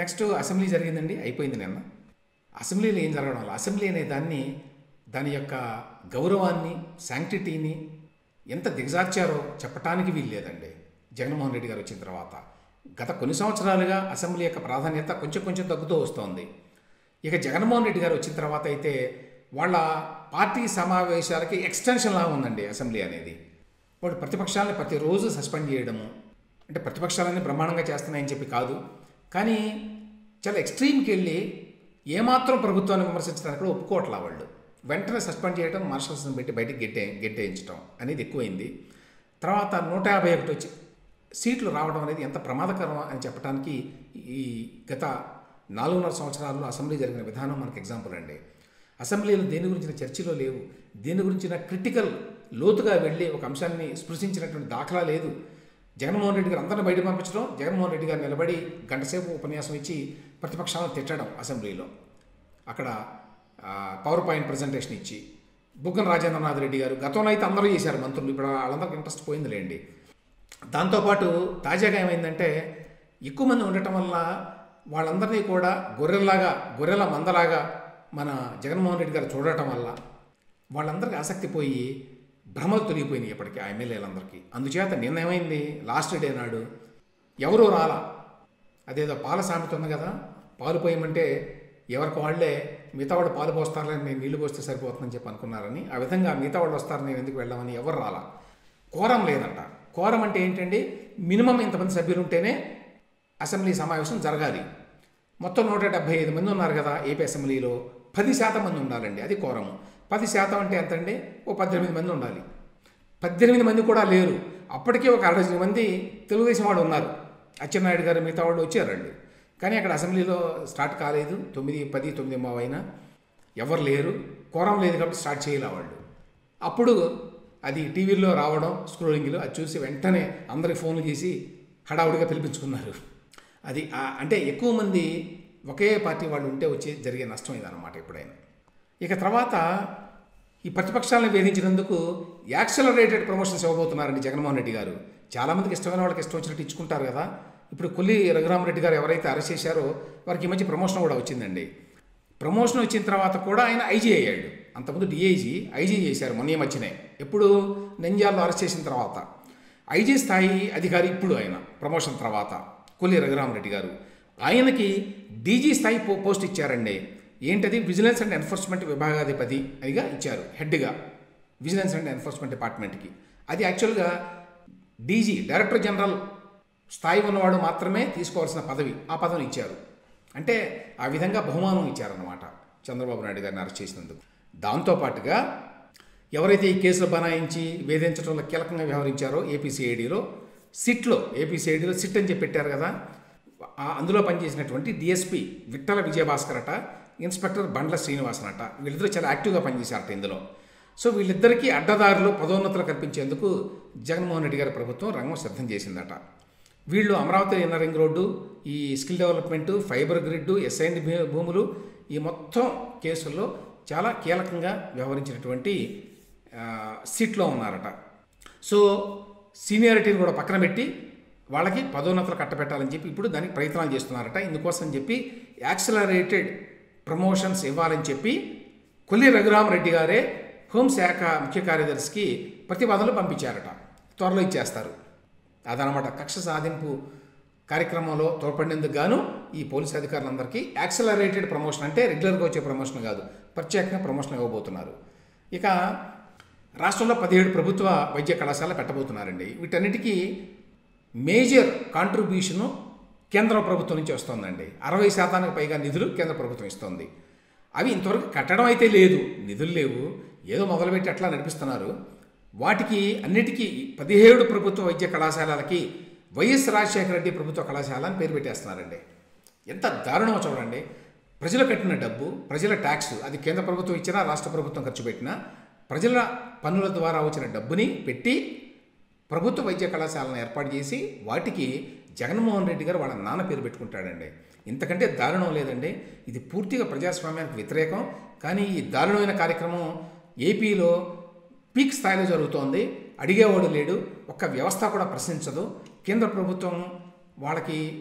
next assembly జరిగిందండి అయిపోయింది నిన్న అసెంబ్లీలో ఏం జరగడం వల్ల అసెంబ్లీ అనే దాన్ని దాని యొక్క గౌరవాన్ని శాంక్టిటీని ఎంత దిగజార్చారో చెప్పటానికి వీలు లేదండి జగన్మోహన్ రెడ్డి గారు వచ్చిన తర్వాత గత కొన్ని సంవత్సరాలుగా అసెంబ్లీ యొక్క ప్రాధాన్యత కొంచెం కొంచెం తగ్గుతూ వస్తోంది ఇక జగన్మోహన్ రెడ్డి గారు వచ్చిన తర్వాత అయితే వాళ్ళ పార్టీ సమావేశాలకి ఎక్స్టెన్షన్ లా ఉందండి అసెంబ్లీ అనేది వాడు ప్రతిపక్షాలని ప్రతిరోజు సస్పెండ్ చేయడము అంటే ప్రతిపక్షాలన్నీ బ్రహ్మాండంగా చేస్తున్నాయని చెప్పి కాదు కానీ చాలా ఎక్స్ట్రీమ్కి వెళ్ళి ఏమాత్రం ప్రభుత్వాన్ని విమర్శించడానికి కూడా ఒప్పుకోవట్లా వాళ్ళు వెంటనే సస్పెండ్ చేయడం మార్షల్స్ని పెట్టి బయటికి గెట్టే గెట్టేయించడం అనేది ఎక్కువైంది తర్వాత నూట యాభై ఒకటి వచ్చి సీట్లు రావడం అనేది ఎంత ప్రమాదకరం అని చెప్పడానికి ఈ గత నాలుగున్నర సంవత్సరాల్లో అసెంబ్లీ జరిగిన విధానం మనకు ఎగ్జాంపుల్ అండి అసెంబ్లీలో దేని గురించిన చర్చలో లేవు దేని గురించిన క్రిటికల్ లోతుగా వెళ్ళి ఒక అంశాన్ని స్పృశించినటువంటి దాఖలా లేదు జగన్మోహన్ రెడ్డి గారు అందరిని బయట పంపించడం జగన్మోహన్ రెడ్డి గారు నిలబడి గంటసేపు ఉపన్యాసం ఇచ్చి ప్రతిపక్షాలను తిట్టడం అసెంబ్లీలో అక్కడ పవర్ పాయింట్ ప్రజెంటేషన్ ఇచ్చి బుగ్గన రాజేంద్రనాథ్ రెడ్డి గారు గతంలో అయితే అందరూ చేశారు మంత్రులు ఇప్పుడు వాళ్ళందరికీ ఇంట్రెస్ట్ పోయిందిలేండి దాంతోపాటు తాజాగా ఏమైందంటే ఎక్కువ మంది ఉండటం వల్ల వాళ్ళందరినీ కూడా గొర్రెల్లాగా గొర్రెల మందలాగా మన జగన్మోహన్ రెడ్డి గారు చూడటం వల్ల వాళ్ళందరికీ ఆసక్తి పోయి భ్రమలు తొలగిపోయినాయి ఇప్పటికీ ఆ ఎమ్మెల్యేలందరికీ అందుచేత నిన్న ఏమైంది లాస్ట్ డే నాడు ఎవరూ రాలా అదేదో పాల సామెత ఉంది కదా పాలు పోయమంటే ఎవరికి వాళ్ళే మిగతా వాళ్ళు పాలు పోస్తారని నేను నీళ్లు పోస్తే సరిపోతుందని చెప్పి అనుకున్నారని ఆ విధంగా మిగతా వాళ్ళు వస్తారు నేను ఎందుకు వెళ్ళామని ఎవరు రాలా కోరం లేదంట కోరం అంటే ఏంటండి మినిమం ఇంతమంది సభ్యులు ఉంటేనే అసెంబ్లీ సమావేశం జరగాలి మొత్తం నూట డెబ్బై ఐదు మంది ఉన్నారు కదా ఏపీ అసెంబ్లీలో పది శాతం మంది ఉండాలండి అది కోరము పది శాతం అంటే ఎంతండి ఓ పద్దెనిమిది మంది ఉండాలి పద్దెనిమిది మంది కూడా లేరు అప్పటికే ఒక అరవై మంది తెలుగుదేశం వాళ్ళు ఉన్నారు అచ్చెన్నాయుడు గారు మిగతా వాళ్ళు వచ్చారండి కానీ అక్కడ అసెంబ్లీలో స్టార్ట్ కాలేదు తొమ్మిది పది తొమ్మిది అయినా ఎవరు లేరు కోరం లేదు కాబట్టి స్టార్ట్ చేయలే వాళ్ళు అప్పుడు అది టీవీలో రావడం స్క్రోలింగ్లో అది చూసి వెంటనే అందరికి ఫోన్లు చేసి హడావుడిగా పిలిపించుకున్నారు అది ఆ- అంటే ఎక్కువ మంది ఒకే పార్టీ వాళ్ళు ఉంటే వచ్చి జరిగే నష్టం ఇదన్నమాట ఎప్పుడైనా ఇక తర్వాత ఈ ప్రతిపక్షాలను వేధించినందుకు యాక్సలరేటెడ్ ప్రమోషన్స్ ఇవ్వబోతున్నారండి జగన్మోహన్ రెడ్డి గారు చాలామందికి ఇష్టమైన వాళ్ళకి ఇష్టం వచ్చినట్టు ఇచ్చుకుంటారు కదా ఇప్పుడు కొల్లి రఘురామరెడ్డి గారు ఎవరైతే అరెస్ట్ చేశారో వారికి ఈ మధ్య ప్రమోషన్ కూడా వచ్చిందండి ప్రమోషన్ వచ్చిన తర్వాత కూడా ఆయన ఐజీ అయ్యాడు అంతకుముందు డిఐజీ ఐజీ చేశారు మొన్న ఈ మధ్యనే ఎప్పుడు నంద్యాలలో అరెస్ట్ చేసిన తర్వాత ఐజీ స్థాయి అధికారి ఇప్పుడు ఆయన ప్రమోషన్ తర్వాత కొల్లి రఘురామరెడ్డి గారు ఆయనకి డీజీ స్థాయి పో పోస్ట్ ఇచ్చారండి ఏంటది విజిలెన్స్ అండ్ ఎన్ఫోర్స్మెంట్ విభాగాధిపతి అదిగా ఇచ్చారు హెడ్గా విజిలెన్స్ అండ్ ఎన్ఫోర్స్మెంట్ డిపార్ట్మెంట్కి అది యాక్చువల్గా డీజీ డైరెక్టర్ జనరల్ స్థాయి ఉన్నవాడు మాత్రమే తీసుకోవాల్సిన పదవి ఆ పదవిని ఇచ్చారు అంటే ఆ విధంగా బహుమానం ఇచ్చారన్నమాట చంద్రబాబు నాయుడు గారిని అరెస్ట్ చేసినందుకు దాంతోపాటుగా ఎవరైతే ఈ కేసులు బనాయించి వేధించడంలో కీలకంగా వ్యవహరించారో ఏపీసీఐడిలో సిట్లో ఏపీసీఐడిలో సిట్ అని చెప్పి పెట్టారు కదా ఆ- అందులో పనిచేసినటువంటి డిఎస్పి విట్టల విజయభాస్కర్ అట ఇన్స్పెక్టర్ బండ్ల శ్రీనివాసన్ అట వీళ్ళిద్దరూ చాలా యాక్టివ్గా పనిచేశారట ఇందులో సో వీళ్ళిద్దరికీ అడ్డదారులు పదోన్నతులు కల్పించేందుకు జగన్మోహన్ రెడ్డి గారి ప్రభుత్వం రంగం సిద్ధం చేసిందట వీళ్ళు అమరావతి ఇన్నర్ రింగ్ రోడ్డు ఈ స్కిల్ డెవలప్మెంట్ ఫైబర్ గ్రిడ్ ఎస్ఐండ్ భూములు ఈ మొత్తం కేసుల్లో చాలా కీలకంగా వ్యవహరించినటువంటి ఆ, సీట్లో ఉన్నారట సో సీనియారిటీని కూడా పక్కన పెట్టి వాళ్ళకి పదోన్నతులు కట్టబెట్టాలని చెప్పి ఇప్పుడు దానికి ప్రయత్నాలు చేస్తున్నారట ఇందుకోసం చెప్పి యాక్సలరేటెడ్ ప్రమోషన్స్ ఇవ్వాలని చెప్పి కొల్లి రఘురామరెడ్డి గారే హోంశాఖ ముఖ్య కార్యదర్శికి ప్రతిపాదనలు పంపించారట త్వరలో ఇచ్చేస్తారు అదనమాట కక్ష సాధింపు కార్యక్రమంలో తోడ్పడినందుకు గాను ఈ పోలీస్ అధికారులందరికీ యాక్సలరేటెడ్ ప్రమోషన్ అంటే రెగ్యులర్గా వచ్చే ప్రమోషన్ కాదు ప్రత్యేకంగా ప్రమోషన్ ఇవ్వబోతున్నారు ఇక రాష్ట్రంలో పదిహేడు ప్రభుత్వ వైద్య కళాశాల పెట్టబోతున్నారండి వీటన్నిటికీ మేజర్ కాంట్రిబ్యూషను కేంద్ర ప్రభుత్వం నుంచి వస్తుందండి అరవై శాతానికి పైగా నిధులు కేంద్ర ప్రభుత్వం ఇస్తుంది అవి ఇంతవరకు కట్టడం అయితే లేదు నిధులు లేవు ఏదో మొదలుపెట్టి అట్లా నడిపిస్తున్నారు వాటికి అన్నిటికీ పదిహేడు ప్రభుత్వ వైద్య కళాశాలలకి వైఎస్ రాజశేఖర రెడ్డి ప్రభుత్వ కళాశాల అని పేరు పెట్టేస్తున్నారండి ఎంత దారుణమో చూడండి ప్రజలు కట్టిన డబ్బు ప్రజల ట్యాక్స్ అది కేంద్ర ప్రభుత్వం ఇచ్చినా రాష్ట్ర ప్రభుత్వం ఖర్చు పెట్టినా ప్రజల పన్నుల ద్వారా వచ్చిన డబ్బుని పెట్టి ప్రభుత్వ వైద్య కళాశాలను ఏర్పాటు చేసి వాటికి జగన్మోహన్ రెడ్డి గారు వాళ్ళ నాన్న పేరు పెట్టుకుంటాడండి ఇంతకంటే దారుణం లేదండి ఇది పూర్తిగా ప్రజాస్వామ్యానికి వ్యతిరేకం కానీ ఈ దారుణమైన కార్యక్రమం ఏపీలో పీక్ స్థాయిలో జరుగుతోంది అడిగేవాడు లేడు ఒక్క వ్యవస్థ కూడా ప్రశ్నించదు కేంద్ర ప్రభుత్వం వాళ్ళకి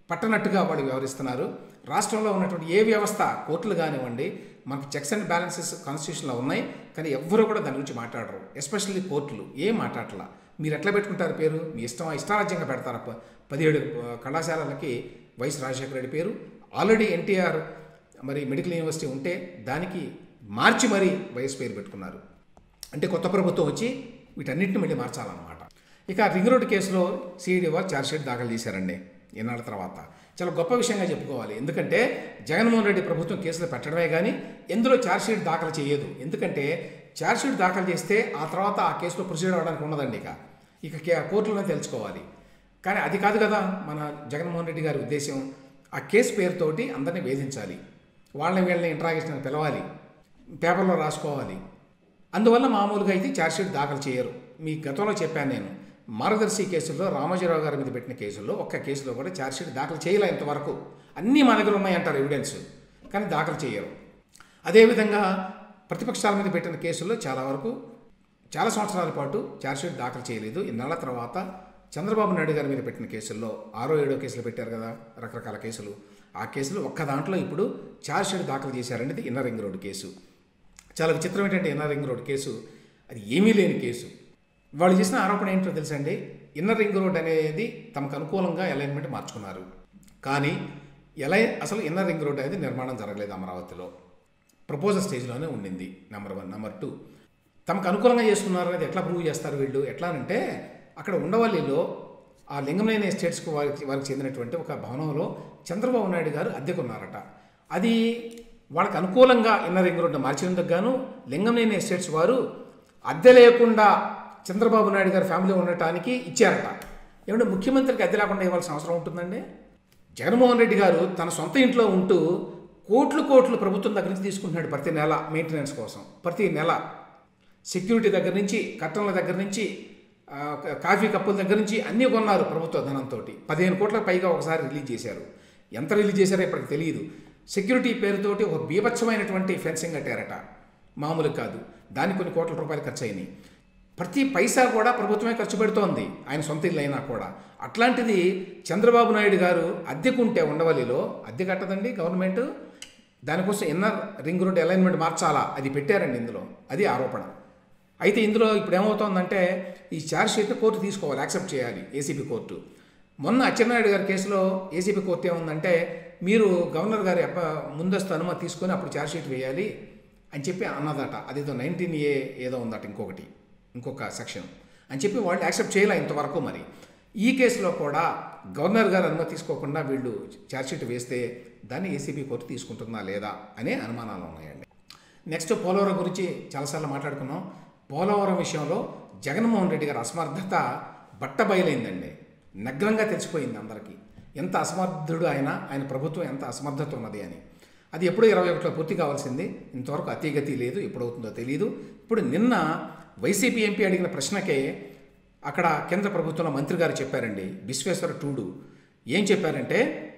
పట్టనట్టుగా వాళ్ళు వ్యవహరిస్తున్నారు రాష్ట్రంలో ఉన్నటువంటి ఏ వ్యవస్థ కోర్టులు కానివ్వండి మనకు చెక్స్ అండ్ బ్యాలెన్సెస్ కాన్స్టిట్యూషన్లో ఉన్నాయి కానీ ఎవ్వరూ కూడా దాని గురించి మాట్లాడరు ఎస్పెషల్లీ కోర్టులు ఏం మాట్లాడలా మీరు ఎట్లా పెట్టుకుంటారు పేరు మీ ఇష్టం ఇష్టారాజ్యంగా పెడతారు ప- పదిహేడు ఆ, కళాశాలలకి వైఎస్ రాజశేఖర రెడ్డి పేరు ఆల్రెడీ ఎన్టీఆర్ మరి మెడికల్ యూనివర్సిటీ ఉంటే దానికి మార్చి మరీ వైఎస్ పేరు పెట్టుకున్నారు అంటే కొత్త ప్రభుత్వం వచ్చి వీటన్నిటిని మళ్ళీ మార్చాలన్నమాట ఇక రింగ్ రోడ్ కేసులో సిఐడి వారు ఛార్జ్షీట్ దాఖలు చేశారండి ఈనాళ్ళ తర్వాత చాలా గొప్ప విషయంగా చెప్పుకోవాలి ఎందుకంటే జగన్మోహన్ రెడ్డి ప్రభుత్వం కేసులు పెట్టడమే కానీ ఎందులో ఛార్జ్షీట్ దాఖలు చేయదు ఎందుకంటే ఛార్జ్షీట్ దాఖలు చేస్తే ఆ తర్వాత ఆ కేసులో ప్రొసీడ్ అవ్వడానికి ఉండదండి ఇక ఇక కే- కోర్టులోనే తెలుసుకోవాలి కానీ అది కాదు కదా మన జగన్మోహన్ రెడ్డి గారి ఉద్దేశం ఆ కేసు పేరుతోటి అందరినీ వేధించాలి వాళ్ళని వీళ్ళని ఇంట్రాగేషన్ పిలవాలి పేపర్లో రాసుకోవాలి అందువల్ల మామూలుగా అయితే ఛార్జ్షీట్ దాఖలు చేయరు మీ గతంలో చెప్పాను నేను మార్గదర్శి కేసుల్లో రామోజీరావు గారి మీద పెట్టిన కేసుల్లో ఒక్క కేసులో కూడా ఛార్జ్షీట్ దాఖలు చేయలే ఇంతవరకు అన్నీ మా దగ్గర ఉన్నాయంటారు ఎవిడెన్స్ కానీ దాఖలు చేయరు అదేవిధంగా ప్రతిపక్షాల మీద పెట్టిన కేసుల్లో చాలా వరకు చాలా సంవత్సరాల పాటు ఛార్జ్షీట్ దాఖలు చేయలేదు ఇన్నాళ్ల తర్వాత చంద్రబాబు నాయుడు గారి మీద పెట్టిన కేసుల్లో ఆరో ఏడో కేసులు పెట్టారు కదా రకరకాల కేసులు ఆ కేసులు ఒక్క దాంట్లో ఇప్పుడు ఛార్జ్షీట్ దాఖలు చేశారనేది ఇన్నర్ రింగ్ రోడ్ కేసు చాలా విచిత్రం ఏంటంటే ఇన్నర్ రింగ్ రోడ్ కేసు అది ఏమీ లేని కేసు వాళ్ళు చేసిన ఆరోపణ ఏంటో తెలుసండి ఇన్నర్ రింగ్ రోడ్ అనేది తమకు అనుకూలంగా అలైన్మెంట్ మార్చుకున్నారు కానీ ఎలా అసలు ఇన్నర్ రింగ్ రోడ్ అనేది నిర్మాణం జరగలేదు అమరావతిలో ప్రపోజల్ స్టేజ్లోనే ఉండింది నెంబర్ వన్ నెంబర్ టూ తమకు అనుకూలంగా చేసుకున్నారు అనేది ఎట్లా ప్రూవ్ చేస్తారు వీళ్ళు ఎట్లా అంటే అక్కడ ఉండవల్లిలో ఆ లింగంలేని ఎస్టేట్స్కి వారికి వారికి చెందినటువంటి ఒక భవనంలో చంద్రబాబు నాయుడు గారు అద్దెకున్నారట అది వాళ్ళకి అనుకూలంగా ఇన్నర్ రింగ్ రోడ్డు మార్చినందుకు గాను లింగంలేని ఎస్టేట్స్ వారు అద్దె లేకుండా చంద్రబాబు నాయుడు గారి ఫ్యామిలీ ఉండటానికి ఇచ్చారట ఏమంటే ముఖ్యమంత్రికి అద్దె లేకుండా ఇవ్వాల్సిన అవసరం ఉంటుందండి జగన్మోహన్ రెడ్డి గారు తన సొంత ఇంట్లో ఉంటూ కోట్లు కోట్లు ప్రభుత్వం దగ్గర నుంచి తీసుకుంటున్నాడు ప్రతి నెల మెయింటెనెన్స్ కోసం ప్రతి నెల సెక్యూరిటీ దగ్గర నుంచి కట్టన్ల దగ్గర నుంచి ఆ, క- కాఫీ కప్పుల దగ్గర నుంచి అన్నీ కొన్నారు ప్రభుత్వ ధనంతో పదిహేను కోట్ల పైగా ఒకసారి రిలీజ్ చేశారు ఎంత రిలీజ్ చేశారో ఇప్పటికి తెలియదు సెక్యూరిటీ పేరుతోటి ఒక బీభత్సమైనటువంటి ఫెన్సింగ్ కట్టారట మామూలు కాదు దానికి కొన్ని కోట్ల రూపాయలు ఖర్చు అయినాయి ప్రతి పైసా కూడా ప్రభుత్వమే ఖర్చు పెడుతోంది ఆయన సొంత ఇల్లు అయినా కూడా అట్లాంటిది చంద్రబాబు నాయుడు గారు అద్దెకుంటే ఉండవల్లిలో అద్దె కట్టదండి గవర్నమెంట్ దానికోసం ఇన్నర్ రింగ్ రోడ్ అలైన్మెంట్ మార్చాలా అది పెట్టారండి ఇందులో అది ఆరోపణ అయితే ఇందులో ఇప్పుడు ఏమవుతోందంటే ఈ ఛార్జ్ షీట్ కోర్టు తీసుకోవాలి యాక్సెప్ట్ చేయాలి ఏసీబీ కోర్టు మొన్న అచ్చెన్నాయుడు గారి కేసులో ఏసీబీ కోర్టు ఏముందంటే మీరు గవర్నర్ గారి అప్ప ముందస్తు అనుమతి తీసుకొని అప్పుడు ఛార్జ్ షీట్ వేయాలి అని చెప్పి అన్నదట అదేదో నైన్టీన్ ఏ ఏదో ఉందట ఇంకొకటి ఇంకొక సెక్షన్ అని చెప్పి వాళ్ళు యాక్సెప్ట్ చేయలే ఇంతవరకు మరి ఈ కేసులో కూడా గవర్నర్ గారు అనుమతి తీసుకోకుండా వీళ్ళు ఛార్జ్షీట్ వేస్తే దాన్ని ఏసీబీ కోర్టు తీసుకుంటుందా లేదా అనే అనుమానాలు ఉన్నాయండి నెక్స్ట్ పోలవరం గురించి చాలాసార్లు మాట్లాడుకున్నాం పోలవరం విషయంలో జగన్మోహన్ రెడ్డి గారి అసమర్థత బట్ట బయలైందండి నగ్నంగా తెలిసిపోయింది అందరికీ ఎంత అసమర్థుడు ఆయన ఆయన ప్రభుత్వం ఎంత అసమర్థత ఉన్నది అని అది ఎప్పుడో ఇరవై ఒకటిలో పూర్తి కావాల్సింది ఇంతవరకు అతిగతి లేదు ఎప్పుడవుతుందో తెలియదు ఇప్పుడు నిన్న వైసీపీ ఎంపీ అడిగిన ప్రశ్నకే అక్కడ కేంద్ర ప్రభుత్వంలో మంత్రి గారు చెప్పారండి విశ్వేశ్వర టూడు ఏం చెప్పారంటే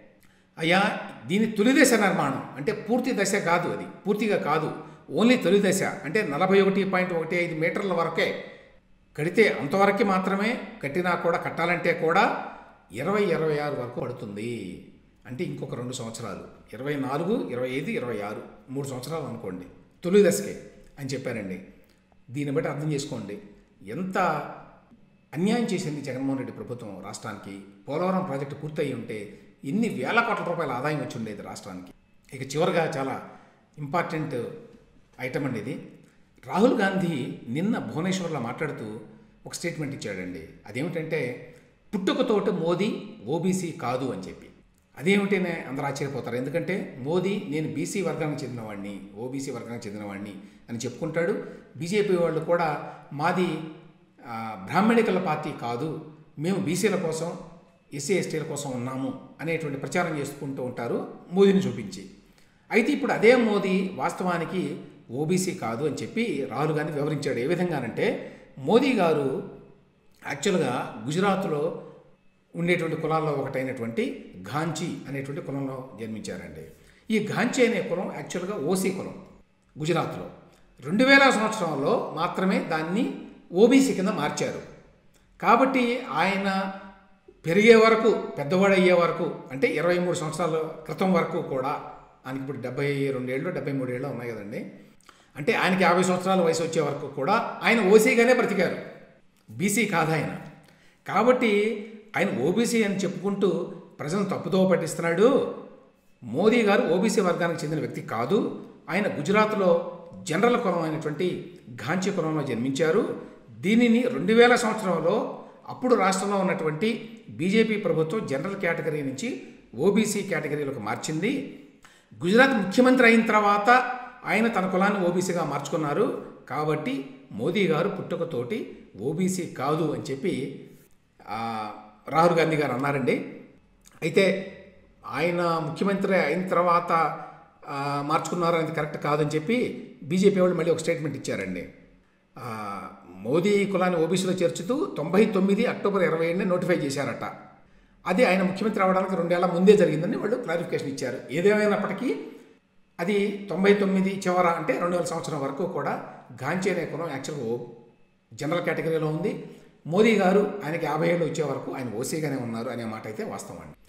అయ్యా దీని తొలి దశ నిర్మాణం అంటే పూర్తి దశ కాదు అది పూర్తిగా కాదు ఓన్లీ తొలి దశ అంటే నలభై ఒకటి పాయింట్ ఒకటి ఐదు మీటర్ల వరకే కడితే అంతవరకు మాత్రమే కట్టినా కూడా కట్టాలంటే కూడా ఇరవై ఇరవై ఆరు వరకు పడుతుంది అంటే ఇంకొక రెండు సంవత్సరాలు ఇరవై నాలుగు ఇరవై ఐదు ఇరవై ఆరు మూడు సంవత్సరాలు అనుకోండి తొలి దశకే అని చెప్పారండి దీన్ని బట్టి అర్థం చేసుకోండి ఎంత అన్యాయం చేసింది జగన్మోహన్ రెడ్డి ప్రభుత్వం రాష్ట్రానికి పోలవరం ప్రాజెక్టు పూర్తయి ఉంటే ఎన్ని వేల కోట్ల రూపాయల ఆదాయం వచ్చి ఉండేది రాష్ట్రానికి ఇక చివరిగా చాలా ఇంపార్టెంట్ ఐటమ్ అండి ఇది రాహుల్ గాంధీ నిన్న భువనేశ్వర్లో మాట్లాడుతూ ఒక స్టేట్మెంట్ ఇచ్చాడండి అదేమిటంటే పుట్టుకతోటి మోదీ ఓబీసీ కాదు అని చెప్పి అదేమిటనే అందరూ ఆశ్చర్యపోతారు ఎందుకంటే మోదీ నేను బీసీ వర్గానికి చెందినవాడిని ఓబీసీ వర్గానికి చెందినవాడిని అని చెప్పుకుంటాడు బీజేపీ వాళ్ళు కూడా మాది ఆ, బ్రాహ్మణికల పార్టీ కాదు మేము బీసీల కోసం ఎస్సీ ఎస్టీల కోసం ఉన్నాము అనేటువంటి ప్రచారం చేసుకుంటూ ఉంటారు మోదీని చూపించి అయితే ఇప్పుడు అదే మోదీ వాస్తవానికి ఓబీసీ కాదు అని చెప్పి రాహుల్ గాంధీ వివరించాడు ఏ విధంగానంటే మోదీ గారు యాక్చువల్గా గుజరాత్లో ఉండేటువంటి కులాల్లో ఒకటైనటువంటి ఘాంచీ అనేటువంటి కులంలో జన్మించారండి ఈ ఘాంచీ అనే కులం యాక్చువల్గా ఓసీ కులం గుజరాత్లో రెండు వేల సంవత్సరంలో మాత్రమే దాన్ని ఓబీసీ కింద మార్చారు కాబట్టి ఆయన పెరిగే వరకు పెద్దవాడు అయ్యే వరకు అంటే ఇరవై మూడు సంవత్సరాల క్రితం వరకు కూడా ఆయనకి ఇప్పుడు డెబ్బై రెండేళ్ళు డెబ్బై మూడేళ్ళు ఉన్నాయి కదండి అంటే ఆయనకి యాభై సంవత్సరాల వయసు వచ్చే వరకు కూడా ఆయన ఓసీగానే బ్రతికారు బీసీ కాదు ఆయన కాబట్టి ఆయన ఓబీసీ అని చెప్పుకుంటూ ప్రజలను తప్పుదో పట్టిస్తున్నాడు మోదీ గారు ఓబీసీ వర్గానికి చెందిన వ్యక్తి కాదు ఆయన గుజరాత్లో జనరల్ కులం అయినటువంటి ఘాంచీ కులంలో జన్మించారు దీనిని రెండు వేల సంవత్సరంలో అప్పుడు రాష్ట్రంలో ఉన్నటువంటి బీజేపీ ప్రభుత్వం జనరల్ కేటగిరీ నుంచి ఓబీసీ కేటగిరీలోకి మార్చింది గుజరాత్ ముఖ్యమంత్రి అయిన తర్వాత ఆయన తన కులాన్ని ఓబీసీగా మార్చుకున్నారు కాబట్టి మోదీ గారు పుట్టుకతోటి ఓబీసీ కాదు అని చెప్పి ఆ, రాహుల్ గాంధీ గారు అన్నారండి అయితే ఆయన ముఖ్యమంత్రి అయిన తర్వాత ఆ, మార్చుకున్నారు అనేది కరెక్ట్ కాదని చెప్పి బీజేపీ వాళ్ళు మళ్ళీ ఒక స్టేట్మెంట్ ఇచ్చారండి ఆ, మోదీ కులాన్ని ఓబీసీలో చేర్చుతూ తొంభై తొమ్మిది అక్టోబర్ ఇరవై ఏడుని నోటిఫై చేశారట అది ఆయన ముఖ్యమంత్రి అవడానికి రెండేళ్ల ముందే జరిగిందని వాళ్ళు క్లారిఫికేషన్ ఇచ్చారు ఏదేమైనప్పటికీ అది తొంభై తొమ్మిది చివర అంటే రెండు వేల సంవత్సరం వరకు కూడా గాంచీ అనే కులం యాక్చువల్గా ఓ జనరల్ కేటగిరీలో ఉంది మోదీ గారు ఆయనకి యాభై ఏళ్ళు వచ్చే వరకు ఆయన ఓసీగానే ఉన్నారు అనే మాట అయితే వాస్తవం అండి